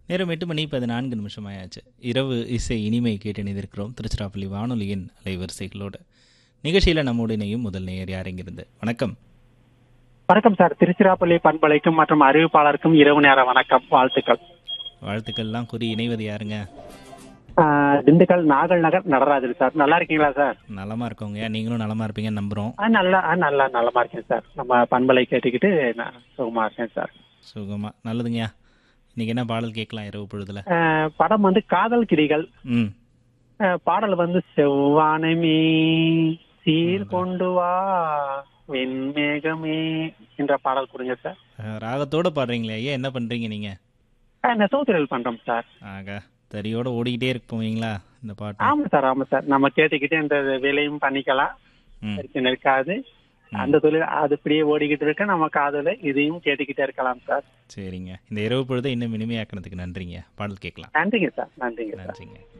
நேரம் எட்டு மணி பதினான்கு நிமிஷம் ஆயாச்சு இரவு இசை இனிமை கேட்டு இணைந்திருக்கிறோம் திருச்சிராப்பள்ளி வானொலியின் அலைவரிசைகளோடு நிகழ்ச்சியில் நம்மோடு இணையும் முதல் நேயர் யார் இங்கிருந்து வணக்கம் வணக்கம் சார் திருச்சிராப்பள்ளி பண்பலைக்கும் மற்றும் அறிவிப்பாளருக்கும் இரவு நேர வணக்கம் வாழ்த்துக்கள் வாழ்த்துக்கள்லாம் கூறி இணைவது யாருங்க ஆஹ் திண்டுக்கல் நாகல் நகர் நடராஜன் சார் நல்லா இருக்கீங்களா சார் நலமா இருக்கவங்க நீங்களும் நலமா இருப்பீங்கன்னு நம்புகிறோம் ஆ நல்லா ஆ நல்லா நலமா இருக்கேன் சார் நம்ம பண்பலை கேட்டுக்கிட்டு நான் சுகமா இருக்கேன் சார் சுகமா நல்லதுங்கய்யா இன்னைக்கு என்ன பாடல் கேட்கலாம் இரவு பொழுதுல ஆஹ் படம் வந்து காதல் கிளிகள் ம் ஆஹ் பாடல் வந்து செவ்வானமே சீர் கொண்டு வா வெண்மேகமே என்ற பாடல் கொடுங்க சார் அஹ், ராகத்தோட பாடுறீங்களே ஐயா என்ன பண்றீங்க நீங்க ஆஹ் நெசவு தொழில் பண்றோம் சார் ஆகா தறியோட ஓடிக்கிட்டே இருக்க போவீங்களா இந்த பாட்டு ஆமா சார் ஆமா சார் நம்ம கேட்டுக்கிட்டு இந்த வேலையும் பண்ணிக்கலாம் ம் பிரச்சனை இருக்காது அந்த தொழில் அது இப்படியே ஓடிக்கிட்டு இருக்க நம்ம காதல இதையும் கேட்டுக்கிட்டே இருக்கலாம் சார் சரிங்க இந்த இரவு பொழுதை இன்னும் இனிமையாக்குனதுக்கு நன்றிங்க பாடல் கேட்கலாம் நன்றிங்க சார் நன்றிங்க சார் நன்றிங்க